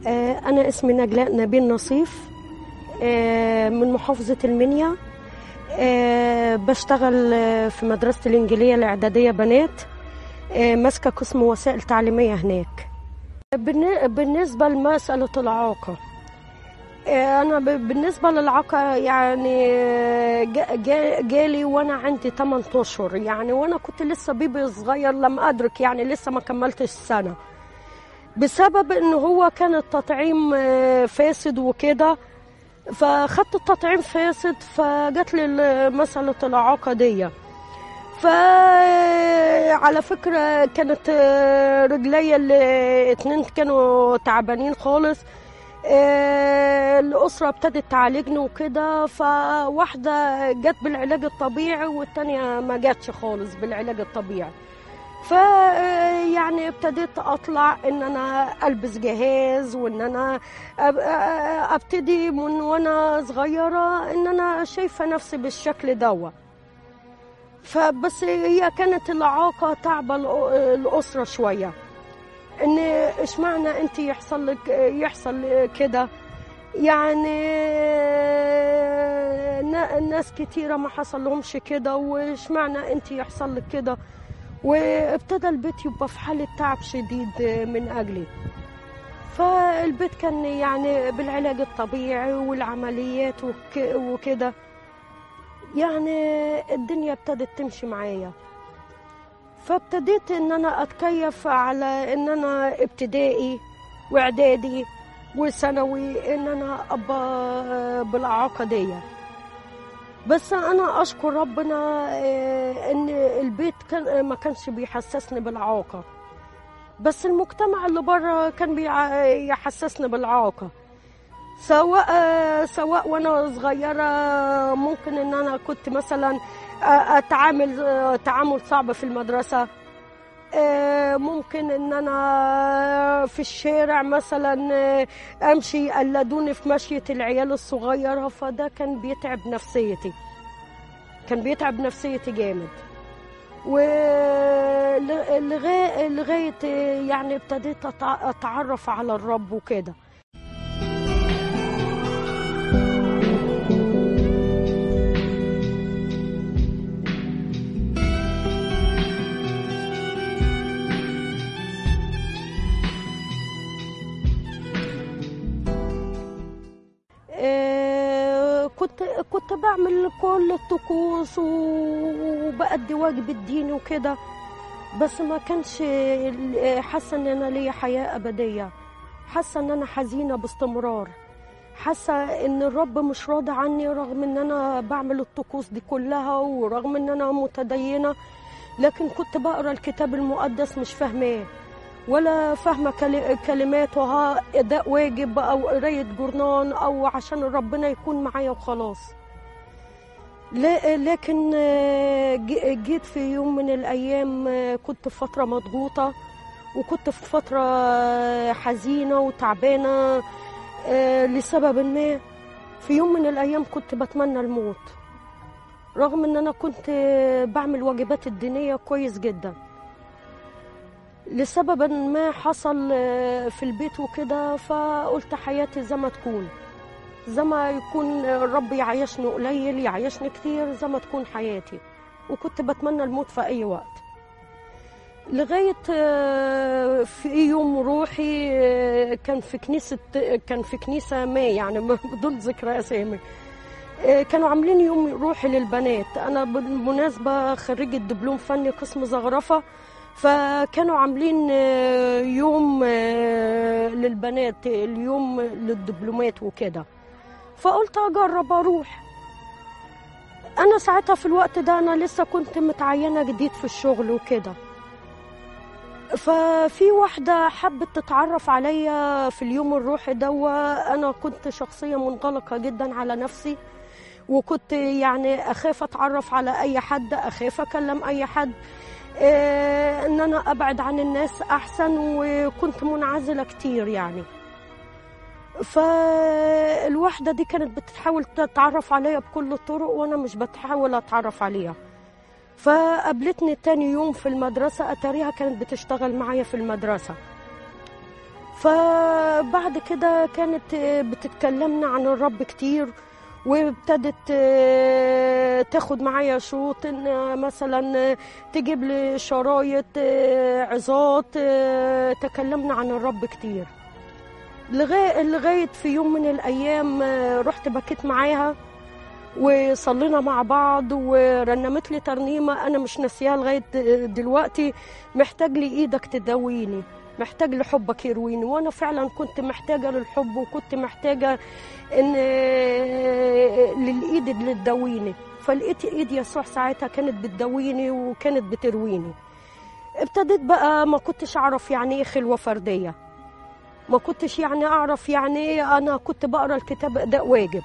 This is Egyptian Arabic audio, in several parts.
آه، أنا اسمي نجلاء نبيل نصيف آه، من محافظة المنيا آه، بشتغل آه، في مدرسة الإنجيلية الإعدادية بنات آه، ماسكة قسم وسائل تعليمية هناك بالن- بالنسبة لمسألة الإعاقة آه، أنا ب- بالنسبة للإعاقة يعني آه، جا- جا- جالي وأنا عندي 8 أشهر يعني وأنا كنت لسه بيبي صغير لم أدرك يعني لسه ما كملتش سنة بسبب ان هو كان التطعيم آه، فاسد وكده فخدت التطعيم فاسد فجات لي مسألة الإعاقة دي فعلى فكرة كانت آه، رجلي الاتنين كانوا تعبانين خالص آه، الأسرة ابتدت تعالجني وكده فواحدة جت بالعلاج الطبيعي والتانية ما جاتش خالص بالعلاج الطبيعي ف يعني ابتديت اطلع ان انا البس جهاز وان انا أب- ابتدي من وانا صغيره ان انا شايفه نفسي بالشكل دوا فبس هي كانت الاعاقه تعبه الأ- الاسره شويه ان اشمعنى انت يحصل لك يحصل كده يعني نا- ناس كتيرة ما حصل لهمش كده واشمعنى انت يحصل لك كده وابتدى البيت يبقى في حالة تعب شديد من أجلي فالبيت كان يعني بالعلاج الطبيعي والعمليات وك- وكده يعني الدنيا ابتدت تمشي معايا فابتديت ان انا اتكيف على ان انا ابتدائي واعدادي وثانوي ان انا ابقى بالاعاقه دي بس انا اشكر ربنا آه، ان البيت كان ما كانش بيحسسني بالاعاقه بس المجتمع اللي بره كان بيحسسني بالاعاقه سواء آه، سواء وانا صغيره ممكن ان انا كنت مثلا آه، اتعامل آه، تعامل صعب في المدرسه آه، ممكن ان انا في الشارع مثلا آه، امشي يقلدوني في مشيه العيال الصغيره فده كان بيتعب نفسيتي كان بيتعب نفسيتي جامد ولغايه لغايه يعني ابتديت أتع- اتعرف على الرب وكده آه، كنت كنت بعمل كل الطقوس وبأدي واجب الديني وكده بس ما كانش ال- حاسه ان انا ليا حياه ابديه حاسه ان انا حزينه باستمرار حاسه ان الرب مش راضي عني رغم ان انا بعمل الطقوس دي كلها ورغم ان انا متدينه لكن كنت بقرا الكتاب المقدس مش فاهماه ولا فاهمه كل- كلماتها اداء واجب او قرايه جورنان او عشان ربنا يكون معايا وخلاص لا- لكن آه، ج- جيت في يوم من الايام آه، كنت في فتره مضغوطه وكنت في فتره آه، حزينه وتعبانه آه، لسبب ما في يوم من الايام كنت بتمنى الموت رغم ان انا كنت آه، بعمل واجبات الدينيه كويس جدا لسبب ما حصل آه، في البيت وكده فقلت حياتي زي ما تكون زي ما يكون الرب يعيشني قليل يعيشني كتير زي ما تكون حياتي وكنت بتمنى الموت في أي وقت لغاية آه، في يوم روحي آه، كان في كنيسة كان في كنيسة ما يعني بدون ذكر أسامي آه، كانوا عاملين يوم روحي للبنات أنا بالمناسبة خريجة دبلوم فني قسم زخرفة فكانوا عاملين آه، يوم آه، للبنات اليوم للدبلومات وكده فقلت اجرب اروح انا ساعتها في الوقت ده انا لسه كنت متعينه جديد في الشغل وكده ففي واحدة حبت تتعرف عليا في اليوم الروحي ده أنا كنت شخصية منغلقة جدا على نفسي وكنت يعني أخاف أتعرف على أي حد أخاف أكلم أي حد إيه إن أنا أبعد عن الناس أحسن وكنت منعزلة كتير يعني فالواحدة دي كانت بتحاول تتعرف عليا بكل الطرق وأنا مش بتحاول أتعرف عليها فقابلتني تاني يوم في المدرسة أتاريها كانت بتشتغل معايا في المدرسة فبعد كده كانت بتتكلمنا عن الرب كتير وابتدت آه، تاخد معايا شوط ان مثلا تجيب لي شرايط آه، عظات آه، تكلمنا عن الرب كتير لغايه لغايه في يوم من الايام آه، رحت بكيت معاها وصلينا مع بعض ورنمت لي ترنيمه انا مش ناسياها لغايه دلوقتي محتاج لي ايدك تداويني محتاج لحبك يرويني وانا فعلا كنت محتاجه للحب وكنت محتاجه ان للايد اللي تداويني فلقيت ايد يسوع ساعتها كانت بتداويني وكانت بترويني ابتديت بقى ما كنتش اعرف يعني ايه خلوه فرديه ما كنتش يعني اعرف يعني ايه انا كنت بقرا الكتاب اداء واجب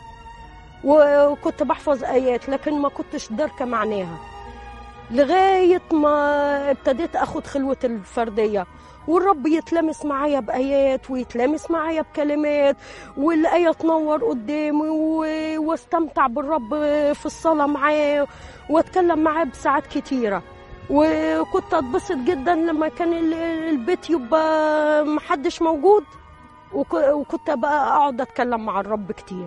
وكنت بحفظ ايات لكن ما كنتش داركه معناها لغايه ما ابتديت اخد خلوه الفرديه والرب يتلمس معايا بايات ويتلمس معايا بكلمات والايه تنور قدامي و- واستمتع بالرب في الصلاه معاه واتكلم معاه بساعات كتيره وكنت اتبسط جدا لما كان ال- البيت يبقى محدش موجود وك- وكنت بقى اقعد اتكلم مع الرب كتير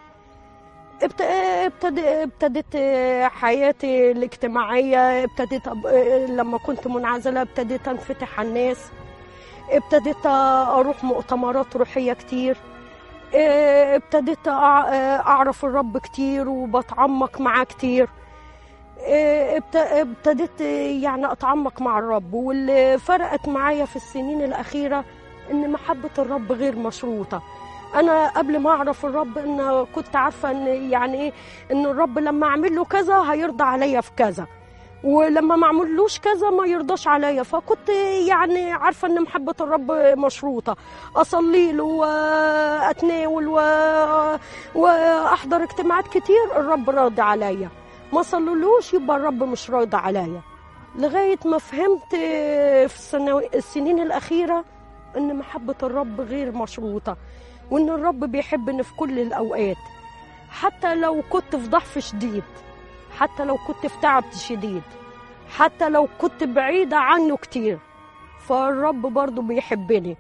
ابت- ابتدي ابتدت حياتي الاجتماعية ابتديت أب- لما كنت منعزلة ابتديت انفتح على الناس ابتديت اروح مؤتمرات روحية كتير اه، ابتديت أع- اعرف الرب كتير وبتعمق معاه كتير اه، ابت- ابتديت يعني اتعمق مع الرب واللي فرقت معايا في السنين الاخيره ان محبه الرب غير مشروطه انا قبل ما اعرف الرب ان كنت عارفه ان يعني ايه ان الرب لما اعمل له كذا هيرضى عليا في كذا ولما ما اعملوش كذا ما يرضاش عليا فكنت يعني عارفه ان محبه الرب مشروطه اصلي له واتناول و- واحضر اجتماعات كتير الرب راضي عليا ما صلولوش يبقى الرب مش راضي عليا لغايه ما فهمت في السنو- السنين الاخيره ان محبه الرب غير مشروطه وان الرب بيحبني في كل الاوقات حتى لو كنت في ضعف شديد حتى لو كنت في تعب شديد حتى لو كنت بعيدة عنه كتير فالرب برضه بيحبني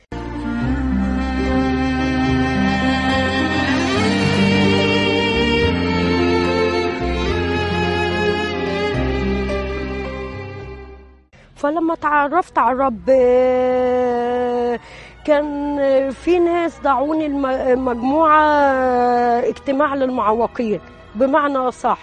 فلما تعرفت على الرب آه، كان في ناس دعوني الم- مجموعة اجتماع للمعوقين بمعنى صح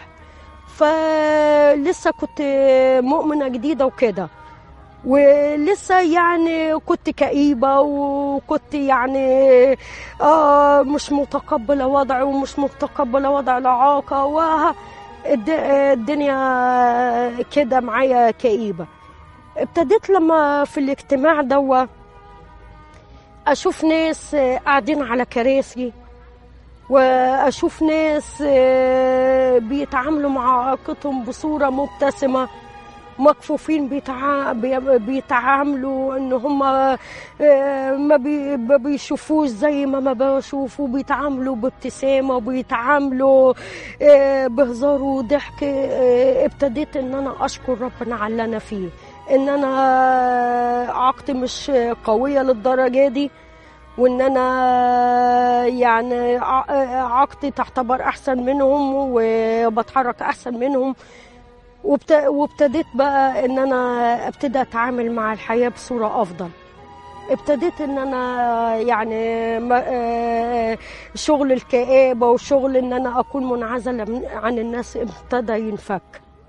فلسه كنت مؤمنة جديدة وكده ولسه يعني كنت كئيبة وكنت يعني آه مش متقبلة وضعي ومش متقبلة وضع الإعاقة وه- الد- الدنيا كده معايا كئيبة ابتديت لما في الاجتماع دوا اشوف ناس آه، قاعدين على كراسي واشوف ناس آه، بيتعاملوا مع علاقتهم بصوره مبتسمه مكفوفين بيتع... بي- بيتعاملوا ان هم آه، ما, بي... ما بيشوفوش زي ما ما بشوفوا بيتعاملوا بابتسامه وبيتعاملوا آه، بهزار وضحك آه، ابتديت ان انا اشكر ربنا على اللي انا فيه ان انا عقدي مش قويه للدرجه دي وان انا يعني ع- عقدي تعتبر احسن منهم وبتحرك احسن منهم وابت- وابتديت بقى ان انا ابتدي اتعامل مع الحياه بصوره افضل ابتديت ان انا يعني ما- آه، شغل الكآبه وشغل ان انا اكون منعزله من- عن الناس ابتدى ينفك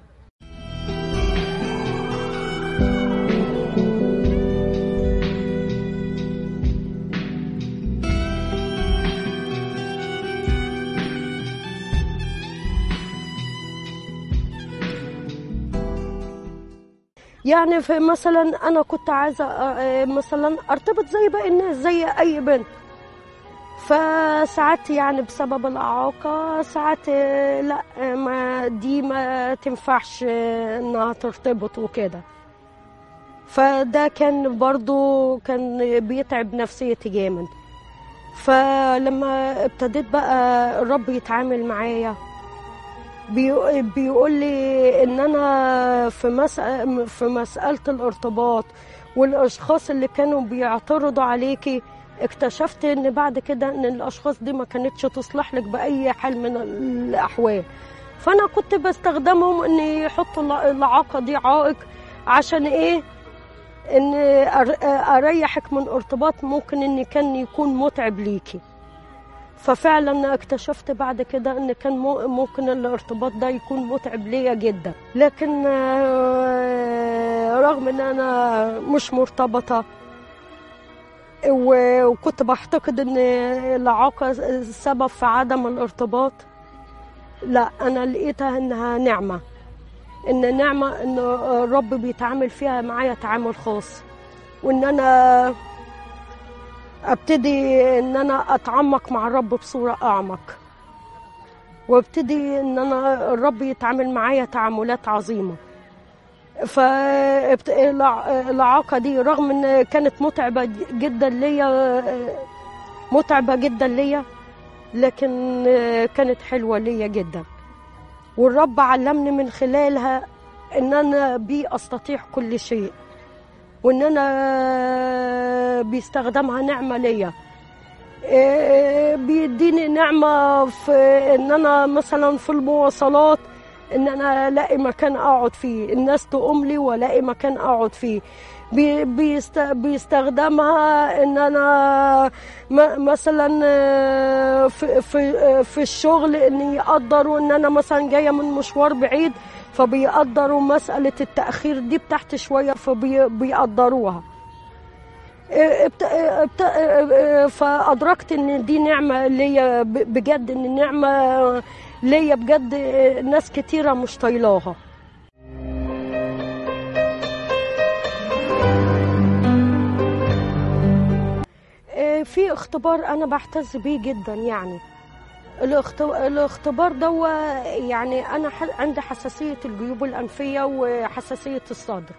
يعني في مثلا انا كنت عايزه آه، مثلا ارتبط زي باقي الناس زي اي بنت فساعات يعني بسبب الاعاقه ساعات آه، لا آه، ما دي ما تنفعش آه، انها ترتبط وكده فده كان برضو كان بيتعب نفسيتي جامد فلما ابتديت بقى الرب يتعامل معايا بيقو- بيقول لي ان انا في مسألة في مسألة الارتباط والاشخاص اللي كانوا بيعترضوا عليكي اكتشفت ان بعد كده ان الاشخاص دي ما كانتش تصلح لك باي حال من الاحوال فانا كنت بستخدمهم ان يحطوا الع- العاقه دي عائق عشان ايه ان أر- اريحك من ارتباط ممكن ان كان يكون متعب ليكي ففعلا اكتشفت بعد كده ان كان مو- ممكن الارتباط ده يكون متعب ليا جدا لكن آه، رغم ان انا مش مرتبطه و- وكنت بعتقد ان الاعاقه السبب في عدم الارتباط لا انا لقيتها انها نعمه ان نعمه ان الرب بيتعامل فيها معايا تعامل خاص وان انا ابتدي ان انا اتعمق مع الرب بصوره اعمق وابتدي ان انا الرب يتعامل معايا تعاملات عظيمه فالإعاقة دي رغم ان كانت متعبة جدا ليا متعبة جدا ليا لكن كانت حلوة ليا جدا والرب علمني من خلالها ان انا بي استطيع كل شيء وان انا بيستخدمها نعمة ليا إيه، بيديني نعمة في ان انا مثلا في المواصلات ان انا الاقي مكان اقعد فيه الناس تقوم لي والاقي مكان اقعد فيه بي- بيست بيستخدمها ان انا م- مثلا آه، في في آه، في الشغل ان يقدروا ان انا مثلا جايه من مشوار بعيد فبيقدروا مساله التاخير دي بتاعتي شويه فبيقدروها ابت... ابت... فادركت ان دي نعمه ليا ب- بجد ان نعمه ليا بجد ناس كتيره مش طايلاها آه، في اختبار انا بعتز بيه جدا يعني الاخت- الاختبار ده يعني انا ح- عندي حساسيه الجيوب الانفيه وحساسيه الصدر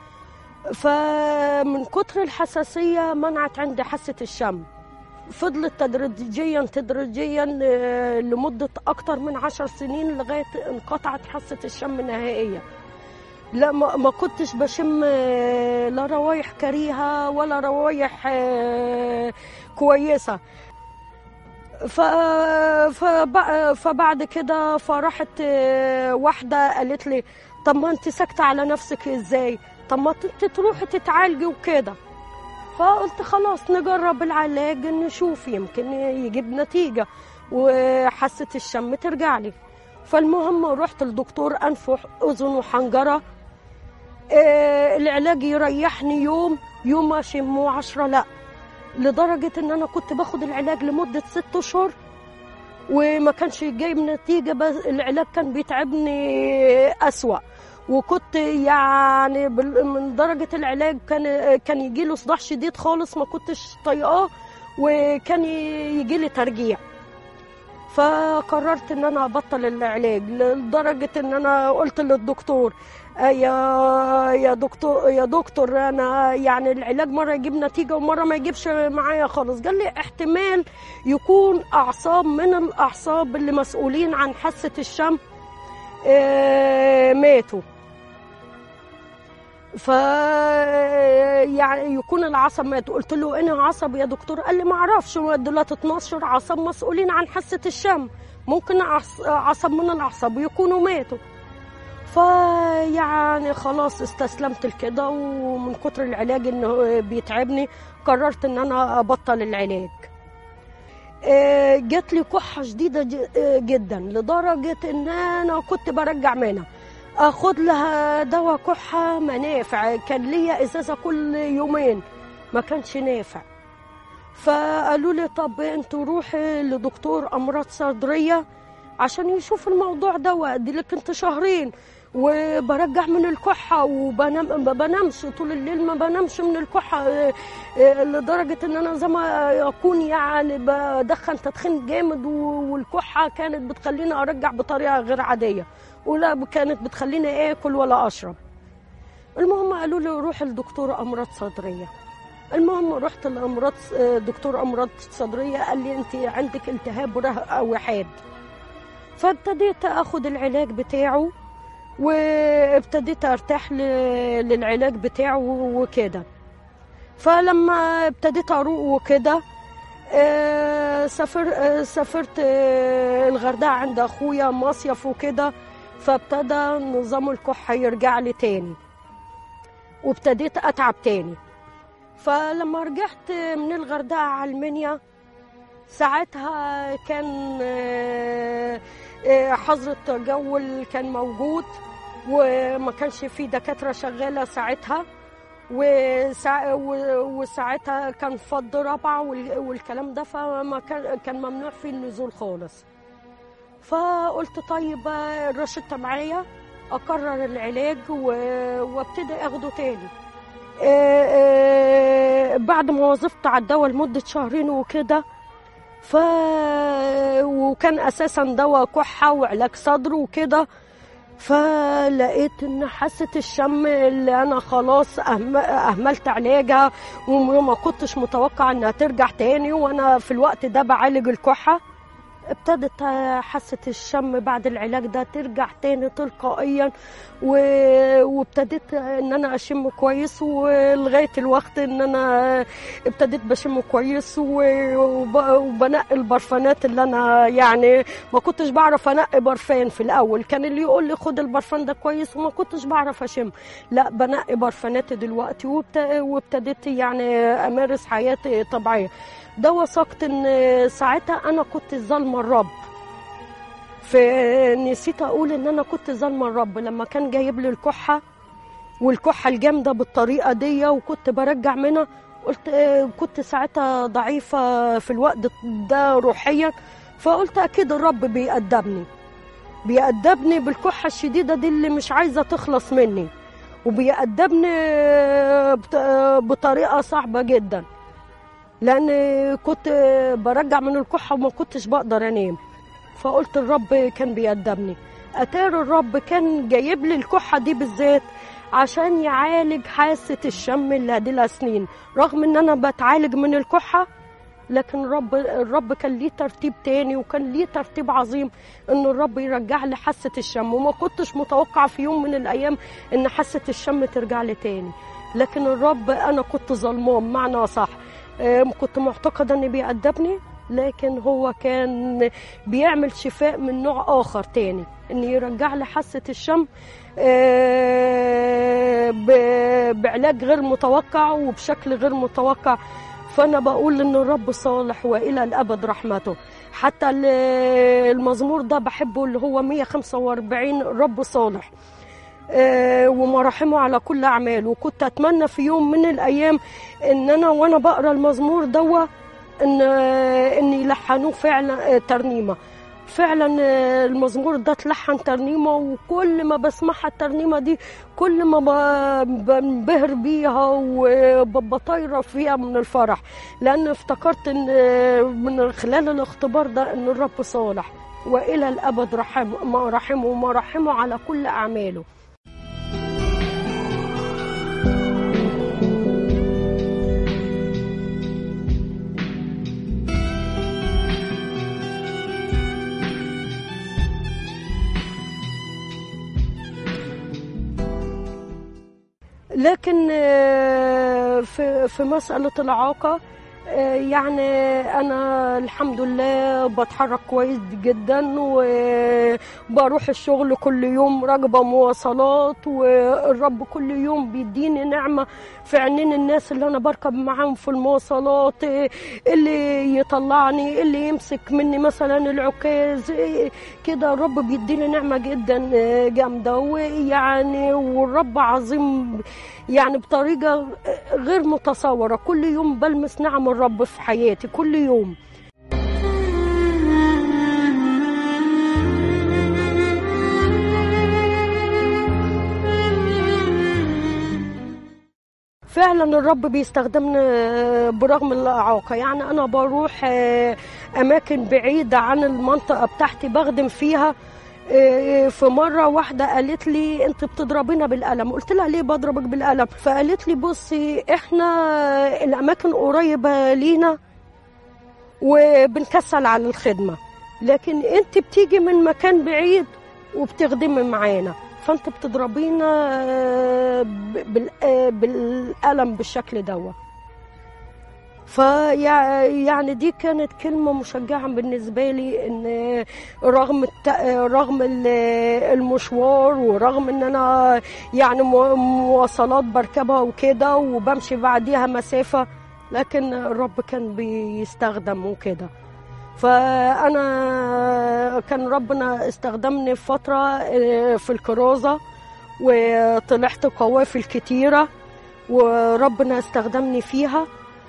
فمن كتر الحساسيه منعت عندي حاسه الشم فضلت تدريجيا تدريجيا آه، لمده اكتر من عشر سنين لغايه انقطعت حاسه الشم نهائيا لا ما ما كنتش بشم آه، لا روايح كريهه ولا روايح آه، كويسه ف... فب... فبعد كده فرحت آه، واحدة قالت لي طب ما انت ساكتة على نفسك ازاي طب ما انت تروحي تتعالجي وكده فقلت خلاص نجرب العلاج نشوف يمكن يجيب نتيجة وحاسة الشم ترجع لي فالمهم رحت لدكتور أنف وأذن وحنجرة آه، العلاج يريحني يوم يوم أشمه عشرة لأ لدرجة إن أنا كنت باخد العلاج لمدة ست أشهر وما كانش جايب نتيجة بس العلاج كان بيتعبني أسوأ وكنت يعني بال- من درجة العلاج كان كان يجي له صداع شديد خالص ما كنتش طايقاه وكان يجي لي ترجيع فقررت ان انا ابطل العلاج لدرجه ان انا قلت للدكتور آه يا يا دكتور يا دكتور انا يعني العلاج مره يجيب نتيجه ومره ما يجيبش معايا خالص قال لي احتمال يكون اعصاب من الاعصاب اللي مسؤولين عن حاسه الشم آه، ماتوا ف يعني يكون العصب مات قلت له انا عصب يا دكتور قال لي ما اعرفش هو دلوقتي 12 عصب مسؤولين عن حاسه الشم ممكن عص- عصب من الاعصاب يكونوا ماتوا فيعني خلاص استسلمت لكده ومن كتر العلاج انه بيتعبني قررت ان انا ابطل العلاج آه، جات لي كحه شديده ج- آه، جدا لدرجه ان انا كنت برجع منها اخد لها دواء كحه ما نافع كان ليا ازازه كل يومين ما كانش نافع فقالوا لي طب انتوا روحي لدكتور امراض صدريه عشان يشوف الموضوع ده دي لك انت شهرين وبرجع من الكحة وبنام ما بنامش طول الليل ما بنامش من الكحة اه، اه، لدرجة ان انا زي ما اكون يعني بدخن تدخين جامد و- والكحة كانت بتخليني ارجع بطريقة غير عادية ولا كانت بتخليني اكل ولا اشرب المهم قالوا لي روح لدكتور امراض صدريه المهم رحت لامراض دكتور امراض صدريه قال لي انت عندك التهاب ره- وحاد فابتديت اخد العلاج بتاعه وابتديت ارتاح ل- للعلاج بتاعه وكده فلما ابتديت اروق وكده آه، سافر آه، سافرت آه، الغردقه عند اخويا مصيف وكده فابتدى نظام الكحه يرجع لي تاني وابتديت اتعب تاني فلما رجعت من الغردقه على المنيا ساعتها كان آه، آه، حظر التجول كان موجود وما كانش في دكاتره شغاله ساعتها وسا... و- وساعتها كان فض رابعه وال... والكلام ده فما كان كان ممنوع فيه النزول خالص فقلت طيب آه، الروشته معايا اقرر العلاج و... وابتدي اخده تاني آه، آه، بعد ما وظفت على الدواء لمده شهرين وكده ف وكان اساسا دواء كحه وعلاج صدر وكده فلقيت ان حاسه الشم اللي انا خلاص أهم- اهملت علاجها وما كنتش متوقع انها ترجع تاني وانا في الوقت ده بعالج الكحه ابتدت حاسه الشم بعد العلاج ده ترجع تاني تلقائيا و- وابتديت ان انا اشم كويس ولغايه الوقت ان انا ابتديت بشم كويس و- وب- وبنقي البرفانات اللي انا يعني ما كنتش بعرف انقي برفان في الاول كان اللي يقول لي خد البرفان ده كويس وما كنتش بعرف اشم لا بنقي برفانات دلوقتي وابت- وابتديت يعني امارس حياتي طبيعيه ده وثقت ان ساعتها انا كنت ظالمه الرب فنسيت اقول ان انا كنت ظالمه الرب لما كان جايب لي الكحه والكحه الجامده بالطريقه دي وكنت برجع منها قلت آه، كنت ساعتها ضعيفه في الوقت ده روحيا فقلت اكيد الرب بيأدبني بيأدبني بالكحه الشديده دي اللي مش عايزه تخلص مني وبيأدبني آه، بط- آه، بطريقه صعبه جدا لان كنت برجع من الكحه وما كنتش بقدر انام فقلت الرب كان بيأدبني اتار الرب كان جايب لي الكحه دي بالذات عشان يعالج حاسه الشم اللي هديلها سنين رغم ان انا بتعالج من الكحه لكن الرب الرب كان ليه ترتيب تاني وكان ليه ترتيب عظيم ان الرب يرجع لي حاسه الشم وما كنتش متوقع في يوم من الايام ان حاسه الشم ترجع لي تاني لكن الرب انا كنت ظلماه بمعنى صح كنت معتقده ان بيأدبني لكن هو كان بيعمل شفاء من نوع اخر تاني ان يرجع لي حاسه الشم آه، ب- بعلاج غير متوقع وبشكل غير متوقع فانا بقول ان الرب صالح والى الابد رحمته حتى ال- المزمور ده بحبه اللي هو 145 الرب صالح آه، ومراحمه على كل اعماله وكنت اتمنى في يوم من الايام ان انا وانا بقرا المزمور دوا ان ان يلحنوه فعلا آه، ترنيمه فعلا آه، المزمور ده اتلحن ترنيمه وكل ما بسمعها الترنيمه دي كل ما ب- بنبهر بيها وببقى طايره فيها من الفرح لان افتكرت ان آه، من خلال الاختبار ده ان الرب صالح والى الابد رحم مراحمه ومراحمه على كل اعماله لكن آه، في في مسألة الإعاقة آه، يعني أنا الحمد لله بتحرك كويس جدا وبروح الشغل كل يوم راكبة مواصلات والرب كل يوم بيديني نعمة في عينين الناس اللي أنا بركب معاهم في المواصلات آه، اللي يطلعني اللي يمسك مني مثلا العكاز آه، كده الرب بيديني نعمة جدا آه، جامدة ويعني والرب عظيم يعني بطريقة غير متصورة كل يوم بلمس نعم الرب في حياتي كل يوم فعلا الرب بيستخدمني برغم الإعاقة يعني أنا بروح آه، أماكن بعيدة عن المنطقة بتاعتي بخدم فيها آه، في مرة واحدة قالت لي أنت بتضربينا بالقلم قلت لها ليه بضربك بالقلم فقالت لي بصي إحنا الأماكن قريبة لينا وبنكسل على الخدمة لكن أنت بتيجي من مكان بعيد وبتخدمي معانا فانت بتضربينا آه، ب- بال- آه، بالقلم بالشكل دوت فيع- يعني دي كانت كلمة مشجعة بالنسبة لي إن رغم الت... رغم ال- المشوار ورغم إن أنا يعني مو- مواصلات بركبها وكده وبمشي بعديها مسافة لكن الرب كان بيستخدم وكده فأنا كان ربنا استخدمني في فترة آه، في الكرازة وطلعت قوافل كتيرة وربنا استخدمني فيها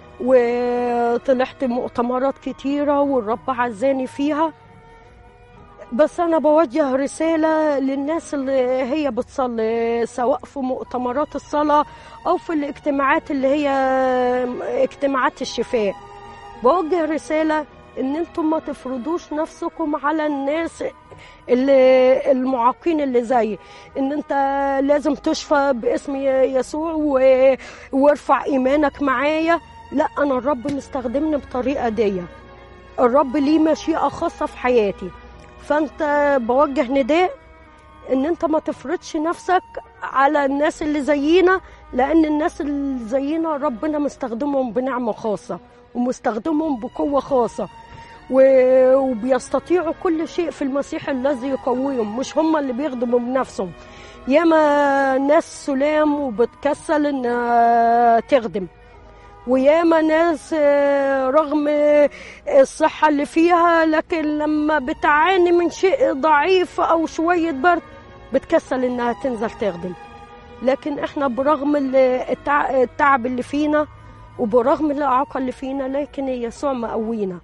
وطلعت مؤتمرات كتيرة والرب عزاني فيها بس أنا بوجه رسالة للناس اللي هي بتصلي سواء في مؤتمرات الصلاة أو في الاجتماعات اللي هي اجتماعات الشفاء بوجه رسالة إن أنتم ما تفرضوش نفسكم على الناس اللي المعاقين اللي زي ان انت لازم تشفى باسم يسوع و- وارفع ايمانك معايا لا انا الرب مستخدمني بطريقه دي الرب ليه مشيئه خاصه في حياتي فانت بوجه نداء ان انت ما تفرضش نفسك على الناس اللي زينا لان الناس اللي زينا ربنا مستخدمهم بنعمه خاصه ومستخدمهم بقوه خاصه و- وبيستطيعوا كل شيء في المسيح الذي يقويهم مش هم اللي بيخدموا بنفسهم ياما ناس سلام وبتكسل ان تخدم وياما ناس آه، رغم الصحة اللي فيها لكن لما بتعاني من شيء ضعيف أو شوية برد بتكسل إنها تنزل تخدم لكن إحنا برغم ال- التع- التعب اللي فينا وبرغم الإعاقة اللي فينا لكن يسوع مقوينا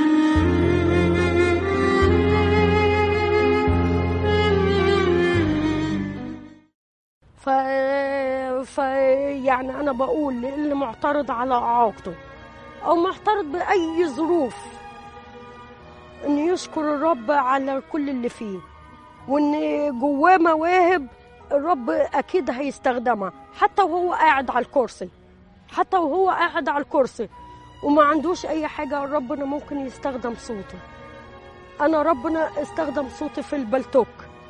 ف... ف يعني انا بقول للي معترض على اعاقته او معترض باي ظروف ان يشكر الرب على كل اللي فيه وان جواه مواهب الرب اكيد هيستخدمها حتى وهو قاعد على الكرسي حتى وهو قاعد على الكرسي وما عندوش اي حاجه ربنا ممكن يستخدم صوته انا ربنا استخدم صوتي في البلتوك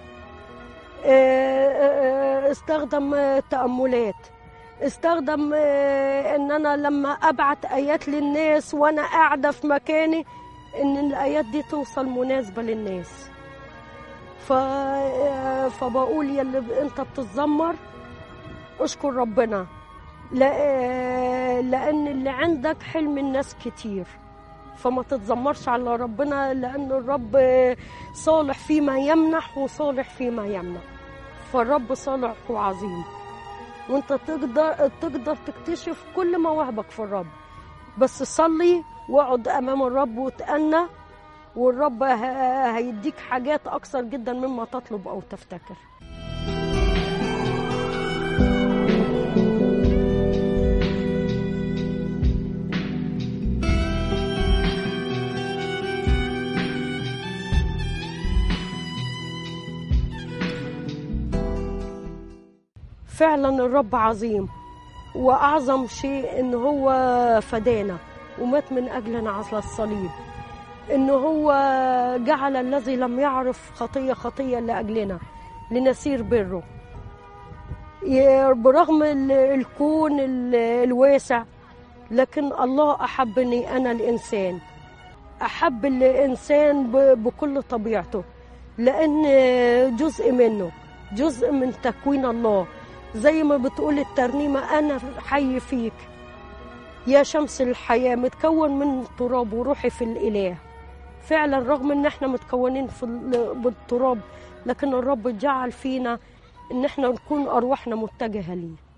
آه، آه، استخدم آه، تأملات استخدم آه، ان انا لما ابعت ايات للناس وانا قاعده في مكاني ان الايات دي توصل مناسبه للناس ف آه، فبقول يا اللي ب- انت بتتذمر اشكر ربنا لا آه، لان اللي عندك حلم الناس كتير فما تتذمرش على ربنا لان الرب آه، صالح فيما يمنح وصالح فيما يمنع فالرب صالح وعظيم وانت تقدر تقدر تكتشف كل مواهبك في الرب بس صلي واقعد امام الرب وتأنى والرب ه- هيديك حاجات اكثر جدا مما تطلب او تفتكر فعلا الرب عظيم واعظم شيء ان هو فدانا ومات من اجلنا على الصليب ان هو جعل الذي لم يعرف خطيه خطيه لاجلنا لنسير بره ي- برغم ال- الكون ال- الواسع لكن الله احبني انا الانسان احب الانسان ب- بكل طبيعته لان جزء منه جزء من تكوين الله زي ما بتقول الترنيمه انا حي فيك يا شمس الحياه متكون من التراب وروحي في الاله فعلا رغم ان احنا متكونين في ال- بالتراب لكن الرب جعل فينا ان احنا نكون ارواحنا متجهه ليه